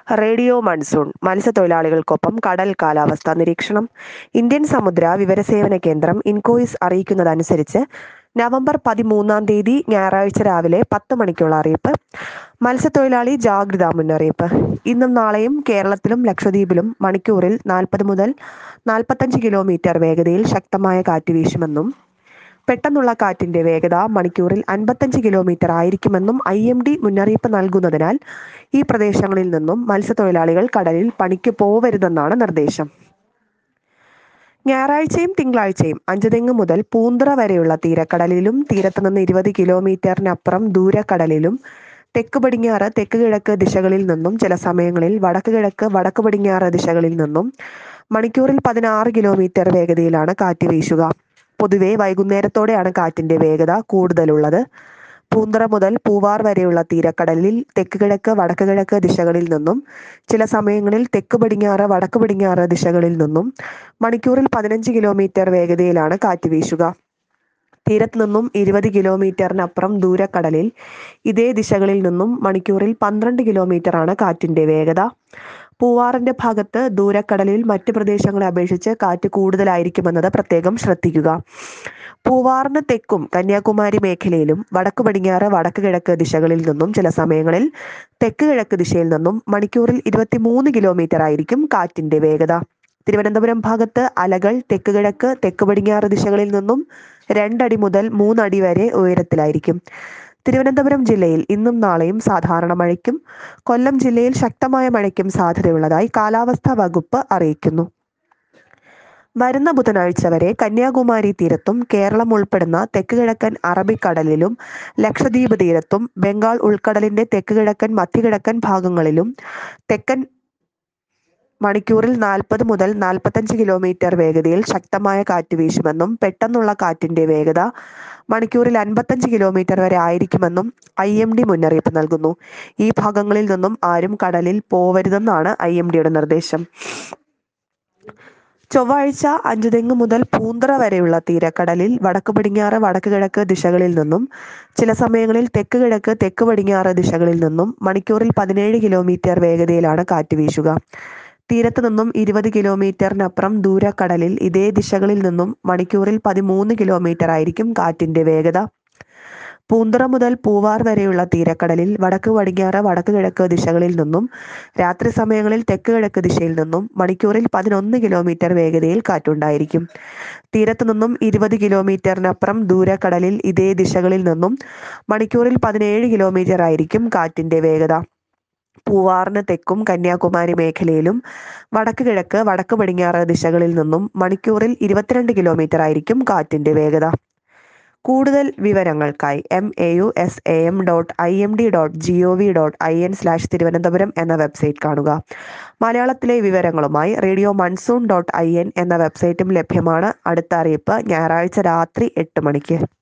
radio monsoon മത്സ്യത്തൊഴിലാളികൾക്കൊപ്പം കടൽ കാലാവസ്ഥാ നിരീക്ഷണം ഇന്ത്യൻ സമുദ്ര വിവരസേവന കേന്ദ്രം ഇൻകോയിസ് അറിയിക്കുന്നതനുസരിച്ച് നവംബർ പതിമൂന്നാം തീയതി ഞായറാഴ്ച രാവിലെ പത്ത് മണിക്കുള്ള അറിയിപ്പ് മത്സ്യത്തൊഴിലാളി ജാഗ്രതാ മുന്നറിയിപ്പ് ഇന്നും നാളെയും കേരളത്തിലും ലക്ഷദ്വീപിലും മണിക്കൂറിൽ നാൽപ്പത് മുതൽ നാൽപ്പത്തഞ്ച് കിലോമീറ്റർ വേഗതയിൽ ശക്തമായ കാറ്റ് വീശുമെന്നും പെട്ടെന്നുള്ള കാറ്റിന്റെ വേഗത മണിക്കൂറിൽ അൻപത്തഞ്ച് കിലോമീറ്റർ ആയിരിക്കുമെന്നും ഐ എം ഡി മുന്നറിയിപ്പ് നൽകുന്നതിനാൽ ഈ പ്രദേശങ്ങളിൽ നിന്നും മത്സ്യത്തൊഴിലാളികൾ കടലിൽ പണിക്ക് പോവരുതെന്നാണ് നിർദ്ദേശം ഞായറാഴ്ചയും തിങ്കളാഴ്ചയും അഞ്ചുതെങ്ങ് മുതൽ പൂന്തുറ വരെയുള്ള തീരക്കടലിലും തീരത്ത് നിന്ന് ഇരുപത് കിലോമീറ്ററിനപ്പുറം ദൂരക്കടലിലും തെക്ക് പടിഞ്ഞാറ് തെക്ക് കിഴക്ക് ദിശകളിൽ നിന്നും ചില സമയങ്ങളിൽ വടക്ക് കിഴക്ക് വടക്ക് പടിഞ്ഞാറ് ദിശകളിൽ നിന്നും മണിക്കൂറിൽ പതിനാറ് കിലോമീറ്റർ വേഗതയിലാണ് കാറ്റ് വീശുക പൊതുവെ വൈകുന്നേരത്തോടെയാണ് കാറ്റിന്റെ വേഗത കൂടുതലുള്ളത് പൂന്തറ മുതൽ പൂവാർ വരെയുള്ള തീരക്കടലിൽ തെക്ക് കിഴക്ക് വടക്ക് കിഴക്ക് ദിശകളിൽ നിന്നും ചില സമയങ്ങളിൽ തെക്ക് പടിഞ്ഞാറ് വടക്ക് പടിഞ്ഞാറ് ദിശകളിൽ നിന്നും മണിക്കൂറിൽ പതിനഞ്ച് കിലോമീറ്റർ വേഗതയിലാണ് കാറ്റ് വീശുക തീരത്ത് നിന്നും ഇരുപത് കിലോമീറ്ററിനപ്പുറം ദൂരക്കടലിൽ ഇതേ ദിശകളിൽ നിന്നും മണിക്കൂറിൽ പന്ത്രണ്ട് കിലോമീറ്റർ ആണ് കാറ്റിന്റെ വേഗത പൂവാറിന്റെ ഭാഗത്ത് ദൂരക്കടലിൽ മറ്റ് പ്രദേശങ്ങളെ അപേക്ഷിച്ച് കാറ്റ് കൂടുതലായിരിക്കുമെന്നത് പ്രത്യേകം ശ്രദ്ധിക്കുക പൂവാറിന് തെക്കും കന്യാകുമാരി മേഖലയിലും വടക്ക് പടിഞ്ഞാറ് വടക്ക് കിഴക്ക് ദിശകളിൽ നിന്നും ചില സമയങ്ങളിൽ തെക്ക് കിഴക്ക് ദിശയിൽ നിന്നും മണിക്കൂറിൽ ഇരുപത്തിമൂന്ന് കിലോമീറ്റർ ആയിരിക്കും കാറ്റിന്റെ വേഗത തിരുവനന്തപുരം ഭാഗത്ത് അലകൾ തെക്ക് കിഴക്ക് തെക്ക് പടിഞ്ഞാറ് ദിശകളിൽ നിന്നും രണ്ടടി മുതൽ മൂന്നടി വരെ ഉയരത്തിലായിരിക്കും തിരുവനന്തപുരം ജില്ലയിൽ ഇന്നും നാളെയും സാധാരണ മഴയ്ക്കും കൊല്ലം ജില്ലയിൽ ശക്തമായ മഴയ്ക്കും സാധ്യതയുള്ളതായി കാലാവസ്ഥാ വകുപ്പ് അറിയിക്കുന്നു വരുന്ന ബുധനാഴ്ച വരെ കന്യാകുമാരി തീരത്തും കേരളം ഉൾപ്പെടുന്ന തെക്ക് കിഴക്കൻ അറബിക്കടലിലും ലക്ഷദ്വീപ് തീരത്തും ബംഗാൾ ഉൾക്കടലിന്റെ തെക്ക് കിഴക്കൻ മധ്യകിഴക്കൻ ഭാഗങ്ങളിലും തെക്കൻ മണിക്കൂറിൽ നാൽപ്പത് മുതൽ നാൽപ്പത്തഞ്ച് കിലോമീറ്റർ വേഗതയിൽ ശക്തമായ കാറ്റ് വീശുമെന്നും പെട്ടെന്നുള്ള കാറ്റിന്റെ വേഗത മണിക്കൂറിൽ അൻപത്തഞ്ച് കിലോമീറ്റർ വരെ ആയിരിക്കുമെന്നും ഐ എം ഡി മുന്നറിയിപ്പ് നൽകുന്നു ഈ ഭാഗങ്ങളിൽ നിന്നും ആരും കടലിൽ പോവരുതെന്നാണ് ഐ എം ഡിയുടെ നിർദ്ദേശം ചൊവ്വാഴ്ച അഞ്ചുതെങ്ങ് മുതൽ പൂന്തറ വരെയുള്ള തീരക്കടലിൽ വടക്ക് പടിഞ്ഞാറ് വടക്ക് കിഴക്ക് ദിശകളിൽ നിന്നും ചില സമയങ്ങളിൽ തെക്ക് കിഴക്ക് തെക്ക് പടിഞ്ഞാറ് ദിശകളിൽ നിന്നും മണിക്കൂറിൽ പതിനേഴ് കിലോമീറ്റർ വേഗതയിലാണ് കാറ്റ് വീശുക തീരത്ത് നിന്നും ഇരുപത് കിലോമീറ്ററിനപ്പുറം ദൂരക്കടലിൽ ഇതേ ദിശകളിൽ നിന്നും മണിക്കൂറിൽ പതിമൂന്ന് കിലോമീറ്റർ ആയിരിക്കും കാറ്റിന്റെ വേഗത പൂന്തറ മുതൽ പൂവാർ വരെയുള്ള തീരക്കടലിൽ വടക്ക് പടിഞ്ഞാറ് വടക്ക് കിഴക്ക് ദിശകളിൽ നിന്നും രാത്രി സമയങ്ങളിൽ തെക്ക് കിഴക്ക് ദിശയിൽ നിന്നും മണിക്കൂറിൽ പതിനൊന്ന് കിലോമീറ്റർ വേഗതയിൽ കാറ്റുണ്ടായിരിക്കും തീരത്ത് നിന്നും ഇരുപത് കിലോമീറ്ററിനപ്പുറം ദൂരക്കടലിൽ ഇതേ ദിശകളിൽ നിന്നും മണിക്കൂറിൽ പതിനേഴ് കിലോമീറ്റർ ആയിരിക്കും കാറ്റിന്റെ വേഗത പൂവാറിന് തെക്കും കന്യാകുമാരി മേഖലയിലും വടക്ക് കിഴക്ക് വടക്ക് പടിഞ്ഞാറ് ദിശകളിൽ നിന്നും മണിക്കൂറിൽ ഇരുപത്തിരണ്ട് കിലോമീറ്റർ ആയിരിക്കും കാറ്റിന്റെ വേഗത കൂടുതൽ വിവരങ്ങൾക്കായി M A U S A M dot I M D dot G O V dot I N slash Thiruvananthapuram എന്ന വെബ്സൈറ്റ് കാണുക മലയാളത്തിലെ വിവരങ്ങളുമായി radio monsoon dot I N എന്ന വെബ്സൈറ്റും ലഭ്യമാണ് അടുത്ത അറിയിപ്പ് ഞായറാഴ്ച രാത്രി എട്ട് മണിക്ക്